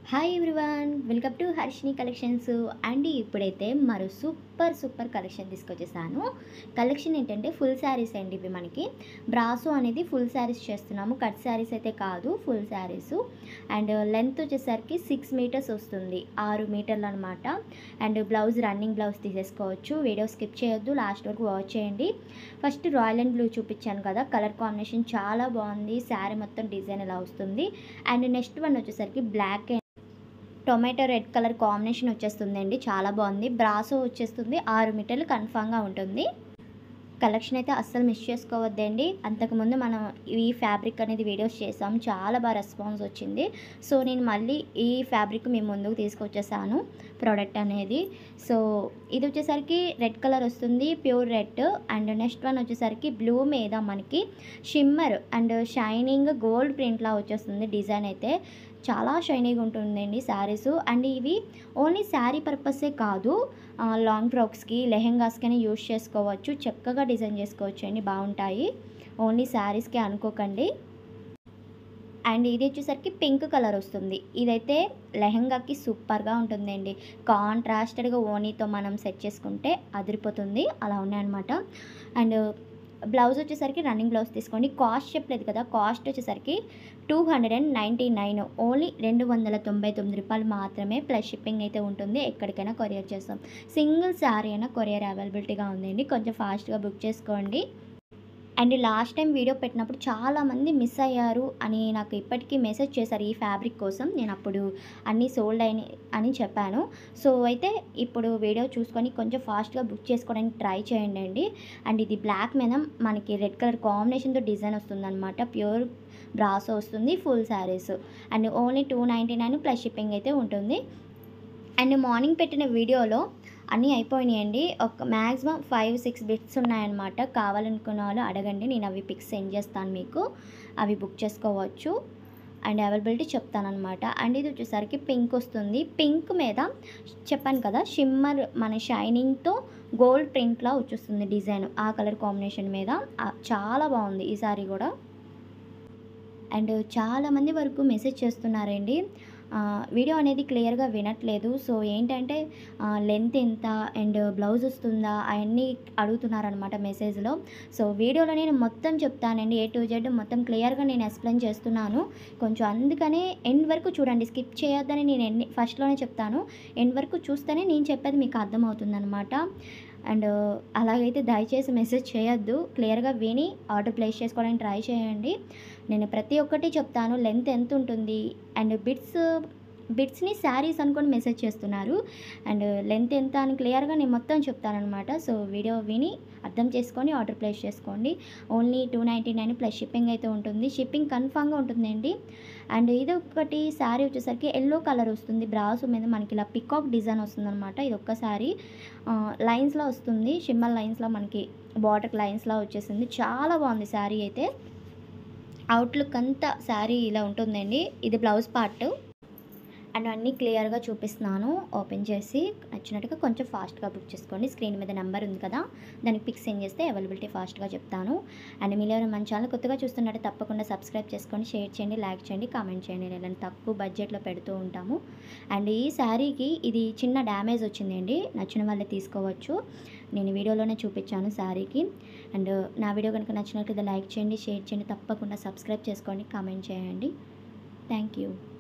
hi everyone welcome to Harshini collections అండి ఇప్పుడైతే మరో సూపర్ సూపర్ కలెక్షన్ తీసుకొచ్చేసాను కలెక్షన్ ఏంటంటే ఫుల్ శారీస్ అండి ఇవి మనకి బ్రాసో అనేది ఫుల్ శారీస్ చేస్తున్నాము కట్ శారీస్ అయితే కాదు ఫుల్ శారీస్ అండ్ లెంత్ వచ్చేసరికి సిక్స్ మీటర్స్ వస్తుంది ఆరు మీటర్లు అనమాట అండ్ బ్లౌజ్ రన్నింగ్ బ్లౌజ్ తీసేసుకోవచ్చు వీడియో స్కిప్ చేయొద్దు లాస్ట్ వరకు వాచ్ చేయండి ఫస్ట్ రాయల్ అండ్ బ్లూ చూపించాను కదా కలర్ కాంబినేషన్ చాలా బాగుంది శారీ మొత్తం డిజైన్ ఇలా వస్తుంది అండ్ నెక్స్ట్ వన్ వచ్చేసరికి black and tomato red colour combination వచ్చేస్తుందండి చాలా బాగుంది బ్రాసో వచ్చేస్తుంది ఆరు మీటర్లు కన్ఫామ్గా ఉంటుంది కలెక్షన్ అయితే అస్సలు మిస్ చేసుకోవద్దండి అంతకుముందు మనం ఈ ఫ్యాబ్రిక్ అనేది వీడియోస్ చేసాం చాలా బాగా రెస్పాన్స్ వచ్చింది సో నేను మళ్ళీ ఈ ఫ్యాబ్రిక్ మీ ముందుకు తీసుకొచ్చేసాను ప్రోడక్ట్ అనేది సో ఇది వచ్చేసరికి రెడ్ కలర్ వస్తుంది pure red and next one వచ్చేసరికి బ్లూ మీద మనకి షిమ్మర్ అండ్ షైనింగ్ గోల్డ్ ప్రింట్లా వచ్చేస్తుంది డిజైన్ అయితే చాలా షైనీగా ఉంటుందండి శారీస్ అండ్ ఇవి ఓన్లీ శారీ పర్పసే కాదు ఆ, లాంగ్ ఫ్రాక్స్కి లెహెంగాస్కి యూస్ చేసుకోవచ్చు చక్కగా డిజైన్ చేసుకోవచ్చు అండి బాగుంటాయి ఓన్లీ శారీస్కే అనుకోకండి అండ్ ఇది వచ్చేసరికి పింక్ కలర్ వస్తుంది ఇదైతే లెహంగాకి సూపర్గా ఉంటుందండి కాంట్రాస్టెడ్గా ఓనీతో మనం సెట్ చేసుకుంటే అదిరిపోతుంది అలా ఉన్నాయన్నమాట అండ్ బ్లౌజ్ వచ్చేసరికి రన్నింగ్ బ్లౌజ్ తీసుకోండి కాస్ట్ చెప్పలేదు కదా కాస్ట్ వచ్చేసరికి two hundred and ninety nine only రెండు వందల తొంభై తొమ్మిది రూపాయలు మాత్రమే ప్లస్ షిప్పింగ్ అయితే ఉంటుంది ఎక్కడికైనా కొరియర్ చేస్తాం సింగిల్ శారీ అయినా కొరియర్ అవైలబిలిటీగా ఉందండి కొంచెం ఫాస్ట్గా బుక్ చేసుకోండి అండ్ లాస్ట్ టైం వీడియో పెట్టినప్పుడు చాలామంది మిస్ అయ్యారు అని నాకు ఇప్పటికీ మెసేజ్ చేశారు ఈ ఫ్యాబ్రిక్ కోసం నేను అప్పుడు అన్నీ సోల్డ్ అయిన అని చెప్పాను సో అయితే ఇప్పుడు వీడియో చూసుకొని కొంచెం ఫాస్ట్గా బుక్ చేసుకోవడానికి ట్రై చేయండి అండి అండ్ ఇది బ్లాక్ మీద మనకి రెడ్ కలర్ కాంబినేషన్తో డిజైన్ వస్తుందన్నమాట ప్యూర్ బ్రాసో వస్తుంది full saris and only two ninety nine plus shipping అయితే ఉంటుంది అండ్ మార్నింగ్ పెట్టిన వీడియోలో అన్నీ అయిపోయినాయండి ఒక మ్యాక్సిమం ఫైవ్ సిక్స్ బిట్స్ ఉన్నాయన్నమాట కావాలనుకున్న వాళ్ళు అడగండి నేను అవి పిక్స్ సెండ్ చేస్తాను మీకు అవి బుక్ చేసుకోవచ్చు అండ్ అవైలబిలిటీ చెప్తానమాట అండ్ ఇది వచ్చేసరికి పింక్ వస్తుంది పింక్ మీద చెప్పాను కదా షిమ్మర్ మన షైనింగ్తో గోల్డ్ ప్రింట్లా వచ్చేస్తుంది డిజైన్ ఆ కలర్ కాంబినేషన్ మీద ఆ, చాలా బాగుంది ఈ సారీ కూడా అండ్ చాలామంది వరకు మెసేజ్ చేస్తున్నారండి ఆ, వీడియో అనేది క్లియర్గా వినట్లేదు సో ఏంటంటే లెంత్ ఎంత అండ్ బ్లౌజ్ వస్తుందా అవన్నీ అడుగుతున్నారనమాట మెసేజ్లో సో వీడియోలో నేను మొత్తం చెప్తానండి ఏ టు జెడ్ మొత్తం క్లియర్గా నేను ఎక్స్ప్లెయిన్ చేస్తున్నాను కొంచెం అందుకనే ఎండ్ వరకు చూడండి స్కిప్ చేయొద్దని నేను ఎన్ని ఫస్ట్లోనే చెప్తాను ఎండ్ వరకు చూస్తేనే నేను చెప్పేది మీకు అర్థమవుతుందన్నమాట అండ్ అలాగైతే దయచేసి మెసేజ్ చేయొద్దు క్లియర్గా విని ఆర్డర్ ప్లేస్ చేసుకోవడానికి ట్రై చేయండి నేను ప్రతి ఒక్కటి చెప్తాను లెంత్ ఎంత ఉంటుంది అండ్ బిట్స్ బిట్స్ని శారీస్ అనుకొని మెసేజ్ చేస్తున్నారు అండ్ లెంత్ ఎంత అని క్లియర్గా నేను మొత్తం చెప్తానమాట సో వీడియో విని అర్థం చేసుకొని ఆర్డర్ ప్లేస్ చేసుకోండి only two ninety nine plus shipping అయితే ఉంటుంది షిప్పింగ్ కన్ఫామ్గా ఉంటుందండి అండ్ ఇది ఒకటి శారీ వచ్చేసరికి ఎల్లో కలర్ వస్తుంది బ్రాస్ మీద మనకి ఇలా పికాక్ డిజైన్ వస్తుందన్నమాట ఇది ఒక్క శారీ లైన్స్లో వస్తుంది షిమ్మల్ లైన్స్లో మనకి బార్డర్ లైన్స్లో వచ్చేసింది చాలా బాగుంది శారీ అయితే అవుట్లుక్ అంతా శారీ ఇలా ఉంటుందండి ఇది బ్లౌజ్ పార్ట్ అండ్ అన్నీ క్లియర్గా చూపిస్తున్నాను ఓపెన్ చేసి నచ్చినట్టుగా కొంచెం ఫాస్ట్గా బుక్ చేసుకోండి స్క్రీన్ మీద నెంబర్ ఉంది కదా దానికి పిక్ సెండ్ చేస్తే అవైలబిలిటీ ఫాస్ట్గా చెప్తాను అండ్ మీరు ఎవరైనా మన ఛానల్ కొత్తగా చూస్తున్నట్టు తప్పకుండా సబ్స్క్రైబ్ చేసుకోండి షేర్ చేయండి లైక్ చేయండి కామెంట్ చేయండి నేను ఇలాంటి తక్కువ బడ్జెట్లో పెడుతూ ఉంటాము అండ్ ఈ శారీకి ఇది చిన్న డ్యామేజ్ వచ్చిందండి నచ్చిన వాళ్ళే తీసుకోవచ్చు నేను వీడియోలోనే చూపించాను శారీకి అండ్ నా వీడియో కనుక నచ్చినట్లయితే లైక్ చేయండి షేర్ చేయండి తప్పకుండా సబ్స్క్రైబ్ చేసుకోండి కామెంట్ చేయండి థ్యాంక్ యూ